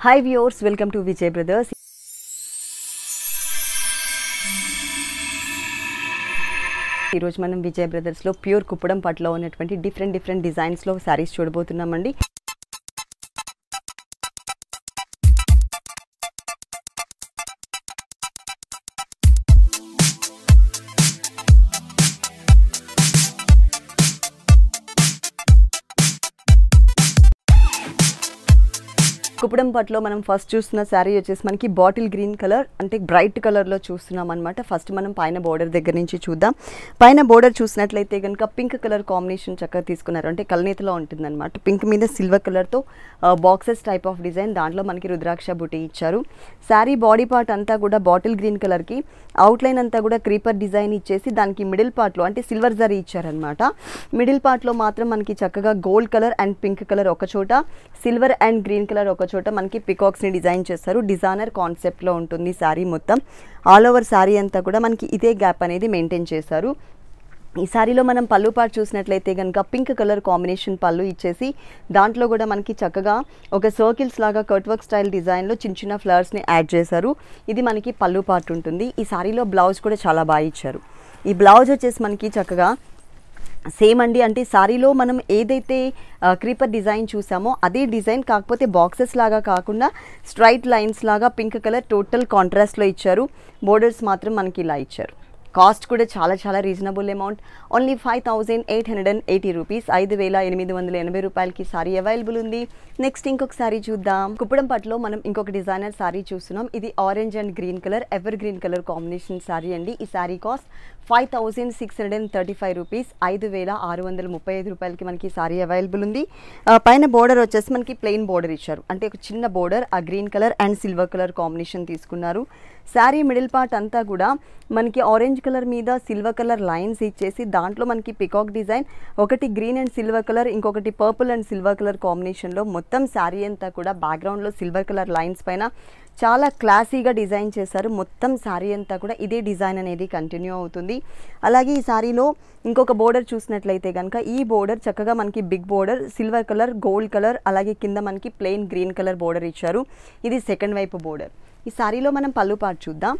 hi viewers welcome to Vijay brothers ఈరోజు మనం విజయ్ బ్రదర్స్లో ప్యూర్ కుప్పడం పట్టులో ఉన్నటువంటి డిఫరెంట్ డిఫరెంట్ డిజైన్స్లో శారీస్ చూడబోతున్నామండి కుప్పడం పట్టులో మనం ఫస్ట్ చూస్తున్న శారీ వచ్చేసి మనకి బాటిల్ గ్రీన్ కలర్ అంటే బ్రైట్ కలర్లో చూస్తున్నాం అనమాట ఫస్ట్ మనం పైన బోర్డర్ దగ్గర నుంచి చూద్దాం పైన బోర్డర్ చూసినట్లయితే కనుక పింక్ కలర్ కాంబినేషన్ చక్కగా తీసుకున్నారు అంటే కల్నేతలో ఉంటుందన్నమాట పింక్ మీద సిల్వర్ కలర్తో బాక్సెస్ టైప్ ఆఫ్ డిజైన్ దాంట్లో మనకి రుద్రాక్ష బుటీ ఇచ్చారు శారీ బాడీ పార్ట్ అంతా కూడా బాటిల్ గ్రీన్ కలర్కి అవుట్లైన్ అంతా కూడా క్రీపర్ డిజైన్ ఇచ్చేసి దానికి మిడిల్ పార్ట్లో అంటే సిల్వర్ జరీ ఇచ్చారనమాట మిడిల్ పార్ట్లో మాత్రం మనకి చక్కగా gold colour and pink colour ఒక చోట సిల్వర్ అండ్ గ్రీన్ కలర్ ఒక చోట మనకి పికాక్స్ని డిజైన్ చేస్తారు డిజైనర్ కాన్సెప్ట్లో ఉంటుంది శారీ మొత్తం ఆల్ ఓవర్ శారీ అంతా కూడా మనకి ఇదే గ్యాప్ అనేది మెయింటైన్ చేశారు ఈ శారీలో మనం పళ్ళు పాటు చూసినట్లయితే కనుక పింక్ కలర్ కాంబినేషన్ పళ్ళు ఇచ్చేసి దాంట్లో కూడా మనకి చక్కగా ఒక సర్కిల్స్ లాగా కట్ వర్క్ స్టైల్ డిజైన్లో చిన్న చిన్న ఫ్లవర్స్ని యాడ్ చేశారు ఇది మనకి పళ్ళు పార్ట్ ఉంటుంది ఈ శారీలో బ్లౌజ్ కూడా చాలా బాగా ఇచ్చారు ఈ బ్లౌజ్ వచ్చేసి మనకి చక్కగా సేమ్ అండి అంటే సారీలో మనం ఏదైతే క్రీపర్ డిజైన్ చూసామో అదే డిజైన్ కాకపోతే బాక్సెస్ లాగా కాకుండా స్ట్రైట్ లైన్స్ లాగా పింక్ కలర్ టోటల్ కాంట్రాస్ట్లో ఇచ్చారు బోర్డర్స్ మాత్రం మనకి ఇలా ఇచ్చారు కాస్ట్ కూడా చాలా చాలా reasonable amount only five thousand eight hundred and eighty rupees ఐదు వేల ఎనిమిది వందల ఎనభై రూపాయలకి సారీ అవైలబుల్ ఉంది నెక్స్ట్ ఇంకొక సారీ చూద్దాం కుప్పడం పట్టులో మనం ఇంకొక డిజైనర్ సారీ చూస్తున్నాం ఇది orange and green colour evergreen colour combination sari అండి ఈ sari cost five thousand six hundred and thirty five rupees ఐదు వేల ఆరు వందల ముప్పై ఐదు రూపాయలకి మనకి సారీ అవైలబుల్ ఉంది ఆ, పైన బోర్డర్ వచ్చేసి మనకి ప్లెయిన్ బోర్డర్ ఇచ్చారు అంటే ఒక చిన్న బోర్డర్ ఆ green colour and silver colour combination తీసుకున్నారు శారీ మిడిల్ పార్ట్ అంతా కూడా మనకి ఆరెంజ్ కలర్ మీద సిల్వర్ కలర్ లైన్స్ ఇచ్చేసి దాంట్లో మనకి పికాక్ డిజైన్ ఒకటి గ్రీన్ అండ్ సిల్వర్ కలర్ ఇంకొకటి పర్పుల్ అండ్ సిల్వర్ కలర్ కాంబినేషన్లో మొత్తం శారీ అంతా కూడా బ్యాక్గ్రౌండ్లో సిల్వర్ కలర్ లైన్స్ పైన చాలా క్లాసీగా డిజైన్ చేశారు మొత్తం శారీ అంతా కూడా ఇదే డిజైన్ అనేది కంటిన్యూ అవుతుంది అలాగే ఈ శారీలో ఇంకొక బోర్డర్ చూసినట్లయితే కనుక ఈ బోర్డర్ చక్కగా మనకి big border silver colour gold colour అలాగే కింద మనకి ప్లెయిన్ గ్రీన్ కలర్ బోర్డర్ ఇచ్చారు ఇది సెకండ్ వైపు బోర్డర్ ఈ శారీలో మనం పళ్ళు పాటు చూద్దాం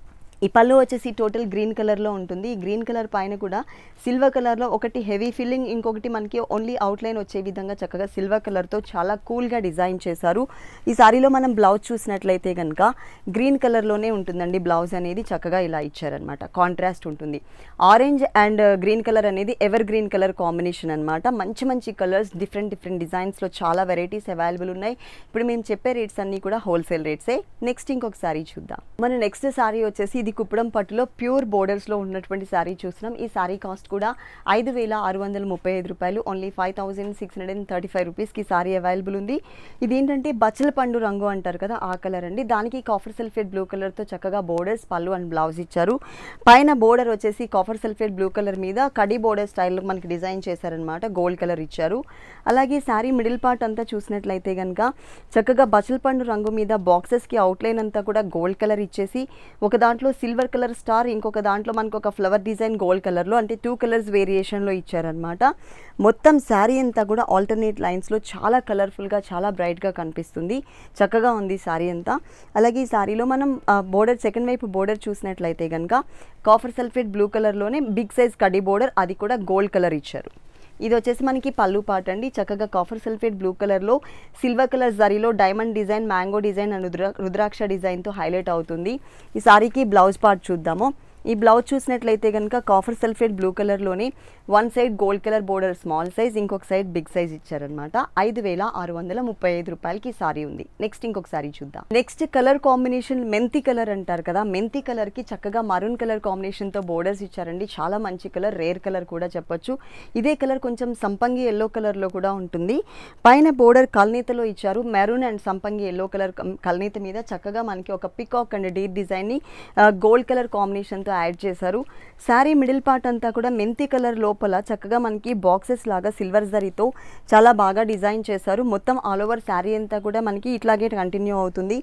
ఈ పళ్ళు వచ్చేసి టోటల్ గ్రీన్ కలర్లో ఉంటుంది ఈ గ్రీన్ కలర్ పైన కూడా సిల్వర్ కలర్లో ఒకటి హెవీ ఫిల్లింగ్ ఇంకొకటి మనకి ఓన్లీ అవుట్లైన్ వచ్చే విధంగా చక్కగా సిల్వర్ కలర్తో చాలా కూల్గా డిజైన్ చేశారు ఈ సారీలో మనం బ్లౌజ్ చూసినట్లయితే కనుక గ్రీన్ కలర్లోనే ఉంటుందండి బ్లౌజ్ అనేది చక్కగా ఇలా ఇచ్చారనమాట కాంట్రాస్ట్ ఉంటుంది ఆరెంజ్ అండ్ గ్రీన్ కలర్ అనేది ఎవర్ గ్రీన్ కలర్ కాంబినేషన్ అనమాట మంచి మంచి కలర్స్ డిఫరెంట్ డిఫరెంట్ డిజైన్స్లో చాలా వెరైటీస్ అవైలబుల్ ఉన్నాయి ఇప్పుడు మేము చెప్పే రేట్స్ అన్నీ కూడా హోల్సేల్ రేట్సే నెక్స్ట్ ఇంకొక సారీ చూద్దాం మన నెక్స్ట్ సారీ వచ్చేసి ఇది కుప్పడం పట్టులో ప్యూర్ బోర్డర్స్లో ఉన్నటువంటి శారీ చూస్తున్నాం ఈ శారీ కాస్ట్ కూడా ఐదు వేల ఆరు వందల ముప్పై ఐదు రూపాయలు only five thousand six hundred and thirty five రూపీస్కి సారీ అవైలబుల్ ఉంది ఇది ఏంటంటే బచ్చల పండు రంగు అంటారు కదా ఆ కలర్ అండి దానికి కాఫర్ సల్ఫేట్ బ్లూ కలర్తో చక్కగా బోర్డర్స్ పళ్ళు అండ్ బ్లౌజ్ ఇచ్చారు పైన బోర్డర్ వచ్చేసి కాఫర్ సల్ఫేట్ బ్లూ కలర్ మీద కడి బోర్డర్ స్టైల్లో మనకి డిజైన్ చేశారనమాట గోల్డ్ కలర్ ఇచ్చారు అలాగే శారీ మిడిల్ పార్ట్ అంతా చూసినట్లయితే కనుక చక్కగా బచ్చల పండు రంగు మీద బాక్సెస్కి అవుట్లైన్ అంతా కూడా గోల్డ్ కలర్ ఇచ్చేసి ఒక దాంట్లో సిల్వర్ కలర్ స్టార్ ఇంకొక దాంట్లో మనకు ఒక ఫ్లవర్ డిజైన్ గోల్డ్ కలర్లో అంటే టూ కలర్స్ వేరియేషన్లో ఇచ్చారనమాట మొత్తం శారీ అంతా కూడా ఆల్టర్నేట్ లైన్స్లో చాలా కలర్ఫుల్గా చాలా బ్రైట్గా కనిపిస్తుంది చక్కగా ఉంది శారీ అంతా అలాగే ఈ శారీలో మనం బోర్డర్ సెకండ్ వైపు బోర్డర్ చూసినట్లయితే కనుక కాఫర్ సల్ఫేట్ బ్లూ కలర్లోనే బిగ్ సైజ్ కడి బోర్డర్ అది కూడా గోల్డ్ కలర్ ఇచ్చారు ఇది వచ్చేసి మనకి పళ్ళు పాట అండి చక్కగా కాఫర్ సల్ఫేట్ బ్లూ కలర్లో సిల్వర్ కలర్ జరీలో diamond design mango design and రుద్ర రుద్రాక్ష డిజైన్తో హైలైట్ అవుతుంది ఈ సారీకి బ్లౌజ్ పార్ట్ చూద్దాము ఈ బ్లౌజ్ చూసినట్లయితే కనుక కాఫర్ సల్ఫేట్ బ్లూ కలర్లోని one side gold colour border small size ఇంకొక సైడ్ బిగ్ సైజ్ ఇచ్చారనమాట ఐదు వేల ఆరు వందల ముప్పై ఐదు రూపాయలకి సారీ ఉంది నెక్స్ట్ ఇంకొక సారీ చూద్దాం నెక్స్ట్ కలర్ కాంబినేషన్ మెంతి కలర్ అంటారు కదా మెంతి కలర్ కి చక్కగా మరూన్ కలర్ కాంబినేషన్ తో బోర్డర్స్ ఇచ్చారండి చాలా మంచి కలర్ రేర్ కలర్ కూడా చెప్పొచ్చు ఇదే కలర్ కొంచెం సంపంగి ఎల్లో కలర్ లో కూడా ఉంటుంది పైన బోర్డర్ కల్నీతలో ఇచ్చారు మెరూన్ అండ్ సంపంగి ఎల్లో కలర్ కల్నీత మీద చక్కగా మనకి ఒక పికాక్ అండ్ డీప్ డిజైన్ ని గోల్డ్ కలర్ కాంబినేషన్ తో యాడ్ చేశారు శారీ మిడిల్ పార్ట్ అంతా కూడా మెంతి కలర్ లోపల చక్కగా మనకి బాక్సెస్ లాగా సిల్వర్ జరీతో చాలా బాగా డిజైన్ చేశారు మొత్తం ఆల్ ఓవర్ శారీ అంతా కూడా మనకి ఇట్లాగే కంటిన్యూ అవుతుంది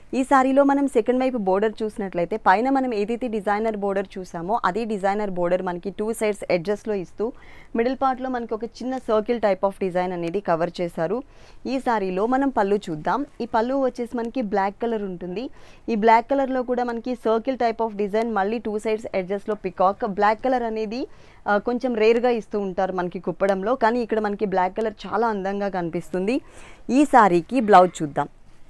ఈ సారీలో మనం సెకండ్ వైపు బోర్డర్ చూసినట్లయితే పైన మనం ఏదైతే డిజైనర్ బోర్డర్ చూసామో అదే డిజైనర్ బోర్డర్ మనకి టూ సైడ్స్ ఎడ్జస్ట్లో ఇస్తూ మిడిల్ పార్ట్లో మనకి ఒక చిన్న సర్కిల్ టైప్ ఆఫ్ డిజైన్ అనేది కవర్ చేశారు ఈ సారీలో మనం పళ్ళు చూద్దాం ఈ పళ్ళు వచ్చేసి మనకి బ్లాక్ కలర్ ఉంటుంది ఈ బ్లాక్ కలర్లో కూడా మనకి సర్కిల్ టైప్ ఆఫ్ డిజైన్ మళ్ళీ టూ సైడ్స్ ఎడ్జస్ట్లో పికాక్ బ్లాక్ కలర్ అనేది ఆ, కొంచెం రేర్గా ఇస్తూ ఉంటారు మనకి కుప్పడంలో కానీ ఇక్కడ మనకి బ్లాక్ కలర్ చాలా అందంగా కనిపిస్తుంది ఈ సారీకి బ్లౌజ్ చూద్దాం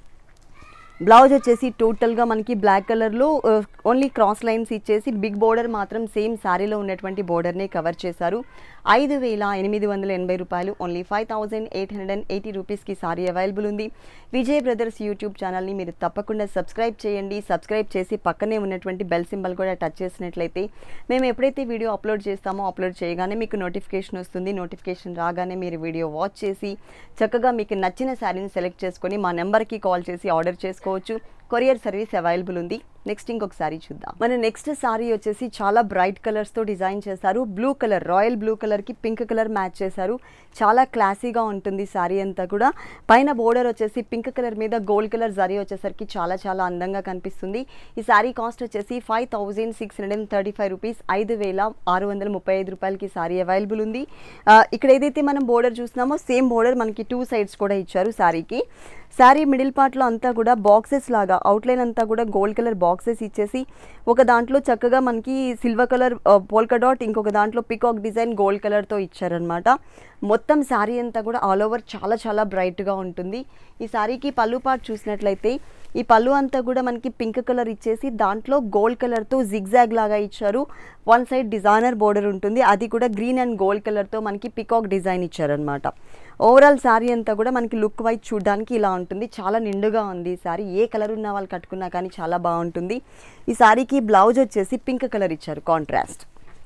బ్లౌజ్ వచ్చేసి టోటల్గా మనకి బ్లాక్ కలర్లో ఓన్లీ క్రాస్ లైన్స్ ఇచ్చేసి బిగ్ బోర్డర్ మాత్రం సేమ్ శారీలో ఉన్నటువంటి బోర్డర్నే కవర్ చేశారు ఐదు వేల ఎనిమిది వందల ఎనభై రూపాయలు only five thousand eight hundred and eighty రూపీస్కి సారీ అవైలబుల్ ఉంది విజయ్ బ్రదర్స్ యూట్యూబ్ ఛానల్ని మీరు తప్పకుండా సబ్స్క్రైబ్ చేయండి సబ్స్క్రైబ్ చేసి పక్కనే ఉన్నటువంటి బెల్ సింబల్ కూడా టచ్ చేసినట్లయితే మేము ఎప్పుడైతే వీడియో అప్లోడ్ చేస్తామో అప్లోడ్ చేయగానే మీకు నోటిఫికేషన్ వస్తుంది నోటిఫికేషన్ రాగానే మీరు వీడియో వాచ్ చేసి చక్కగా మీకు నచ్చిన శారీని సెలెక్ట్ చేసుకొని మా నెంబర్కి కాల్ చేసి ఆర్డర్ చేసుకోవచ్చు కొరియర్ సర్వీస్ అవైలబుల్ ఉంది నెక్స్ట్ ఇంకొక సారీ చూద్దాం మన నెక్స్ట్ సారీ వచ్చేసి చాలా బ్రైట్ కలర్స్తో డిజైన్ చేశారు బ్లూ కలర్ రాయల్ బ్లూ కలర్కి పింక్ కలర్ మ్యాచ్ చేశారు చాలా క్లాసీగా ఉంటుంది సారీ అంతా కూడా పైన బోర్డర్ వచ్చేసి పింక్ కలర్ మీద గోల్డ్ కలర్ జరీ వచ్చేసరికి చాలా చాలా అందంగా కనిపిస్తుంది ఈ సారీ కాస్ట్ వచ్చేసి five thousand six hundred and thirty five rupees ఐదు వేల ఆరు వందల ముప్పై ఐదు రూపాయలకి సారీ అవైలబుల్ ఉంది ఆ, ఇక్కడ ఏదైతే మనం బోర్డర్ చూస్తున్నామో సేమ్ బోర్డర్ మనకి టూ సైడ్స్ కూడా ఇచ్చారు సారీకి శారీ మిడిల్ పార్ట్లో అంతా కూడా బాక్సెస్ లాగా అవుట్లైన్ అంతా కూడా గోల్డ్ కలర్ బాక్సెస్ ఇచ్చేసి ఒక దాంట్లో చక్కగా మనకి సిల్వర్ కలర్ పోల్కా డాట్ ఇంకొక దాంట్లో పికాక్ డిజైన్ గోల్డ్ కలర్తో ఇచ్చారనమాట మొత్తం శారీ అంతా కూడా ఆల్ ఓవర్ చాలా చాలా బ్రైట్గా ఉంటుంది ఈ శారీకి పళ్ళు పార్ట్ చూసినట్లయితే ఈ పళ్ళు అంతా కూడా మనకి పింక్ కలర్ ఇచ్చేసి దాంట్లో గోల్డ్ కలర్తో జిగ్జాగ్ లాగా ఇచ్చారు వన్ సైడ్ డిజైనర్ బోర్డర్ ఉంటుంది అది కూడా గ్రీన్ అండ్ గోల్డ్ కలర్తో మనకి పికాక్ డిజైన్ ఇచ్చారనమాట ఓవరాల్ శారీ అంతా కూడా మనకి లుక్ వైజ్ చూడడానికి ఇలా ఉంటుంది చాలా నిండుగా ఉంది ఈ శారీ ఏ కలర్ ఉన్న వాళ్ళు కట్టుకున్నా కానీ చాలా బాగుంటుంది ఈ శారీకి బ్లౌజ్ వచ్చేసి పింక్ కలర్ ఇచ్చారు కాంట్రాస్ట్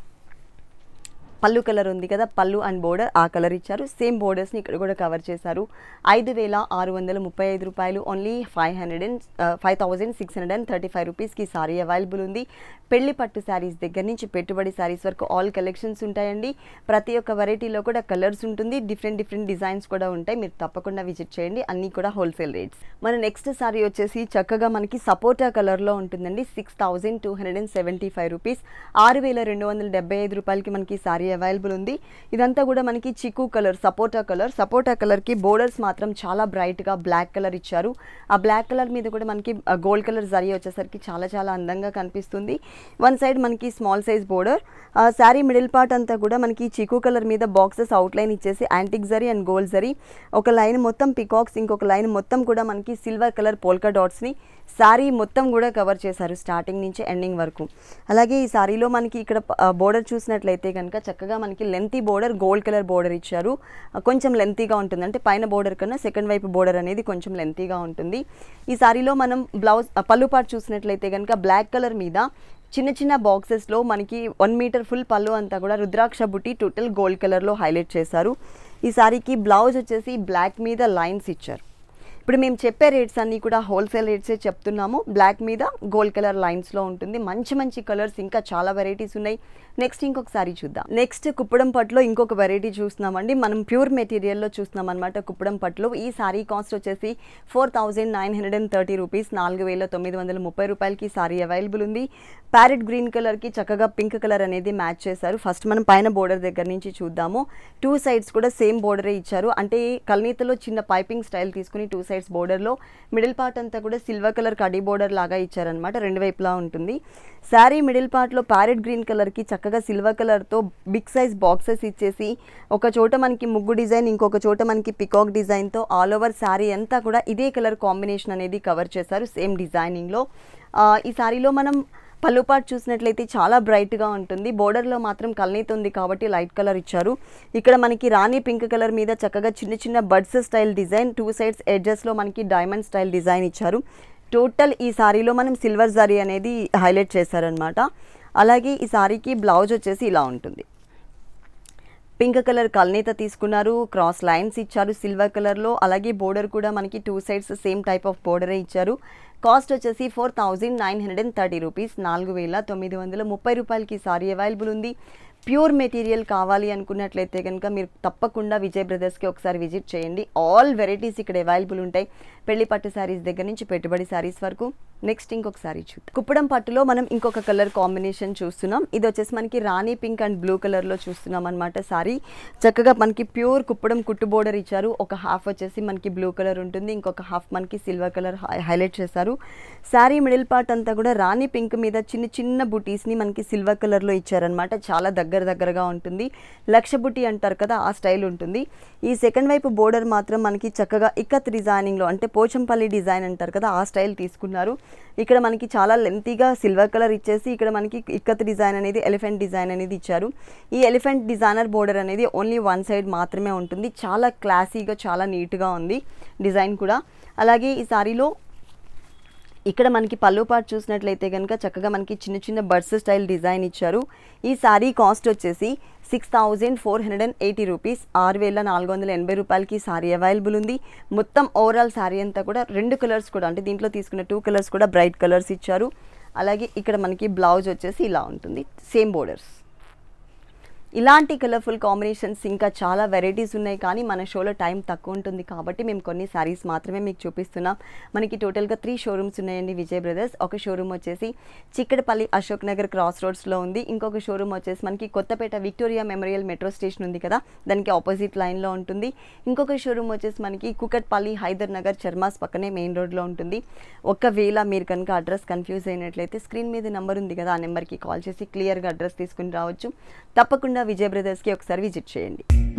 పళ్ళు కలర్ ఉంది కదా పళ్ళు అండ్ బోర్డర్ ఆ కలర్ ఇచ్చారు సేమ్ బోర్డర్స్ని ఇక్కడ కూడా కవర్ చేశారు ఐదు వేల ఆరు వందల ముప్పై ఐదు రూపాయలు only five hundred and five thousand six hundred and thirty five రూపీస్కి సారీ అవైలబుల్ ఉంది పెళ్లి పట్టు శారీస్ దగ్గర నుంచి పెట్టుబడి శారీస్ వరకు ఆల్ కలెక్షన్స్ ఉంటాయండి ప్రతి ఒక్క వెరైటీలో కూడా కలర్స్ ఉంటుంది డిఫరెంట్ డిఫరెంట్ డిజైన్స్ కూడా ఉంటాయి మీరు తప్పకుండా విజిట్ చేయండి అన్నీ కూడా హోల్సేల్ రేట్స్ మన నెక్స్ట్ సారీ వచ్చేసి చక్కగా మనకి సపోటా కలర్లో ఉంటుందండి six thousand two hundred and seventy five rupees ఆరు వేల రెండు వందల డెబ్బై ఐదు రూపాయలకి మనకి సారీ అవైలబుల్ ఉంది ఇదంతా కూడా మనకి చిక్కు కలర్ సపోటా కలర్ సపోటా కలర్కి బోర్డర్స్ మాత్రం చాలా బ్రైట్గా బ్లాక్ కలర్ ఇచ్చారు ఆ బ్లాక్ కలర్ మీద కూడా మనకి గోల్డ్ కలర్ జరీ వచ్చేసరికి చాలా చాలా అందంగా కనిపిస్తుంది వన్ సైడ్ మనకి small size border sari middle part అంతా కూడా మనకి చిక్కు కలర్ మీద బాక్సెస్ అవుట్లైన్ ఇచ్చేసి యాంటిక్ జరీ అండ్ గోల్డ్ జరీ ఒక లైన్ మొత్తం పికాక్స్ ఇంకొక లైన్ మొత్తం కూడా మనకి సిల్వర్ కలర్ పోల్కా డాట్స్ని శారీ మొత్తం కూడా కవర్ చేశారు స్టార్టింగ్ నుంచి ఎండింగ్ వరకు అలాగే ఈ శారీలో మనకి ఇక్కడ బోర్డర్ చూసినట్లయితే కనుక చక్కగా మనకి lengthy border gold colour border ఇచ్చారు ఆ, కొంచెం లెంతీగా ఉంటుంది అంటే పైన బోర్డర్ కన్నా సెకండ్ వైపు బోర్డర్ అనేది కొంచెం లెంతీగా ఉంటుంది ఈ శారీలో మనం బ్లౌజ్ ఆ, పళ్ళు పాటు చూసినట్లయితే కనుక బ్లాక్ కలర్ మీద చిన్న చిన్న బాక్సెస్లో మనకి వన్ మీటర్ ఫుల్ పళ్ళు అంతా కూడా రుద్రాక్ష బుట్టి టోటల్ గోల్డ్ కలర్లో హైలైట్ చేశారు ఈ సారీకి బ్లౌజ్ వచ్చేసి బ్లాక్ మీద లైన్స్ ఇచ్చారు ఇప్పుడు మేము చెప్పే రేట్స్ అన్నీ కూడా హోల్సేల్ రేట్సే చెప్తున్నాము బ్లాక్ మీద గోల్డ్ కలర్ లైన్స్లో ఉంటుంది మంచి మంచి కలర్స్ ఇంకా చాలా వెరైటీస్ ఉన్నాయి నెక్స్ట్ ఇంకొక సారీ చూద్దాం నెక్స్ట్ కుప్పడం పట్టులో ఇంకొక వెరైటీ చూస్తున్నామండి మనం ప్యూర్ మెటీరియల్లో చూస్తున్నాం అనమాట కుప్పడం పట్టులో ఈ సారీ కాస్ట్ వచ్చేసి four thousand nine hundred and thirty rupees నాలుగు వేల తొమ్మిది వందల ముప్పై రూపాయలకి సారీ అవైలబుల్ ఉంది ప్యారెట్ గ్రీన్ కలర్కి చక్కగా పింక్ కలర్ అనేది మ్యాచ్ చేశారు ఫస్ట్ మనం పైన బోర్డర్ దగ్గర నుంచి చూద్దాము టూ సైడ్స్ కూడా సేమ్ బోర్డరే ఇచ్చారు అంటే కల్నీతలో చిన్న పైపింగ్ స్టైల్ తీసుకుని టూ సైడ్స్ బోర్డర్లో మిడిల్ పార్ట్ అంతా కూడా సిల్వర్ కలర్ కడీ బోర్డర్ లాగా ఇచ్చారనమాట రెండు వైపులా ఉంటుంది శారీ మిడిల్ పార్ట్లో ప్యారెట్ గ్రీన్ కలర్కి చక్కగా సిల్వర్ కలర్తో బిగ్ సైజ్ బాక్సెస్ ఇచ్చేసి ఒక చోట మనకి ముగ్గు డిజైన్ ఇంకొక చోట మనకి పికాక్ డిజైన్తో ఆల్ ఓవర్ శారీ అంతా కూడా ఇదే కలర్ కాంబినేషన్ అనేది కవర్ చేశారు సేమ్ డిజైనింగ్లో ఈ శారీలో మనం పళ్ళు పాటు చూసినట్లయితే చాలా బ్రైట్గా ఉంటుంది బోర్డర్లో మాత్రం కల్నీత ఉంది కాబట్టి లైట్ కలర్ ఇచ్చారు ఇక్కడ మనకి రాణి పింక్ కలర్ మీద చక్కగా చిన్న చిన్న buds style design two sides ఎడ్జెస్లో మనకి డైమండ్ స్టైల్ డిజైన్ ఇచ్చారు టోటల్ ఈ సారీలో మనం సిల్వర్ జరీ అనేది హైలైట్ చేశారనమాట అలాగే ఈ సారీకి బ్లౌజ్ వచ్చేసి ఇలా ఉంటుంది పింక్ కలర్ కల్నేత తీసుకున్నారు క్రాస్ లైన్స్ ఇచ్చారు సిల్వర్ కలర్లో అలాగే బోర్డర్ కూడా మనకి two sides same type of బోర్డరే ఇచ్చారు కాస్ట్ వచ్చేసి four thousand nine hundred and thirty rupees నాలుగు వేల తొమ్మిది వందల ముప్పై రూపాయలకి సారీ అవైలబుల్ ఉంది ప్యూర్ మెటీరియల్ కావాలి అనుకున్నట్లయితే కనుక మీరు తప్పకుండా విజయ్ బ్రదర్స్కి ఒకసారి విజిట్ చేయండి ఆల్ వెరైటీస్ ఇక్కడ అవైలబుల్ ఉంటాయి పెళ్లి పట్టు శారీస్ దగ్గర నుంచి పెట్టుబడి శారీస్ వరకు నెక్స్ట్ ఇంకొక శారీ చూద్దాం కుప్పడం పట్టులో మనం ఇంకొక కలర్ కాంబినేషన్ చూస్తున్నాం ఇది వచ్చేసి మనకి రాణి పింక్ అండ్ బ్లూ కలర్లో చూస్తున్నాం అనమాట శారీ చక్కగా మనకి ప్యూర్ కుప్పడం కుట్టు బోర్డర్ ఇచ్చారు ఒక హాఫ్ వచ్చేసి మనకి బ్లూ కలర్ ఉంటుంది ఇంకొక హాఫ్ మనకి సిల్వర్ కలర్ హైలైట్ చేశారు శారీ మిడిల్ పార్ట్ అంతా కూడా రాణి పింక్ మీద చిన్న చిన్న బుటీస్ని మనకి సిల్వర్ కలర్లో ఇచ్చారనమాట చాలా దగ్గర దగ్గరగా ఉంటుంది లక్ష బుటీ అంటారు కదా ఆ స్టైల్ ఉంటుంది ఈ సెకండ్ వైపు బోర్డర్ మాత్రం మనకి చక్కగా ఇక్కత్ డిజైనింగ్లో అంటే పోచంపల్లి డిజైన్ అంటారు కదా ఆ స్టైల్ తీసుకున్నారు ఇక్కడ మనకి చాలా లెంతీగా సిల్వర్ కలర్ ఇచ్చేసి ఇక్కడ మనకి ఇక్కత్ డిజైన్ అనేది ఎలిఫెంట్ డిజైన్ అనేది ఇచ్చారు ఈ ఎలిఫెంట్ డిజైనర్ బోర్డర్ అనేది ఓన్లీ వన్ సైడ్ మాత్రమే ఉంటుంది చాలా క్లాసీగా చాలా నీట్గా ఉంది డిజైన్ కూడా అలాగే ఈ సారీలో ఇక్కడ మనకి పళ్ళు పాటు చూసినట్లయితే కనుక చక్కగా మనకి చిన్న చిన్న బర్డ్స్ స్టైల్ డిజైన్ ఇచ్చారు ఈ శారీ కాస్ట్ వచ్చేసి six thousand four hundred and eighty rupees ఆరు వేల నాలుగు వందల ఎనభై రూపాయలకి శారీ అవైలబుల్ ఉంది మొత్తం ఓవరాల్ శారీ అంతా కూడా రెండు కలర్స్ కూడా అంటే దీంట్లో తీసుకున్న టూ కలర్స్ కూడా బ్రైట్ కలర్స్ ఇచ్చారు అలాగే ఇక్కడ మనకి బ్లౌజ్ వచ్చేసి ఇలా ఉంటుంది సేమ్ బోర్డర్స్ ఇలాంటి కలర్ఫుల్ కాంబినేషన్స్ ఇంకా చాలా వెరైటీస్ ఉన్నాయి కానీ మన షోలో టైం తక్కువ ఉంటుంది కాబట్టి మేము కొన్ని శారీస్ మాత్రమే మీకు చూపిస్తున్నాం మనకి టోటల్గా త్రీ షోరూమ్స్ ఉన్నాయండి విజయ్ బ్రదర్స్ ఒక షోరూమ్ వచ్చేసి చిక్కడపల్లి అశోక్ నగర్ క్రాస్ రోడ్స్లో ఉంది ఇంకొక షోరూమ్ వచ్చేసి మనకి Kothapet Victoria memorial metro station ఉంది కదా దానికి ఆపోజిట్ లైన్లో ఉంటుంది ఇంకొక షోరూమ్ వచ్చేసి మనకి కుకట్పల్లి హైదర్ నగర్ చర్మాస్ పక్కనే మెయిన్ రోడ్లో ఉంటుంది ఒకవేళ మీరు కనుక అడ్రస్ కన్ఫ్యూజ్ అయినట్లయితే స్క్రీన్ మీద నెంబర్ ఉంది కదా ఆ నెంబర్కి కాల్ చేసి క్లియర్గా అడ్రస్ తీసుకుని రావచ్చు తప్పకుండా విజయ్ బ్రదర్స్కి ఒకసారి విజిట్ చేయండి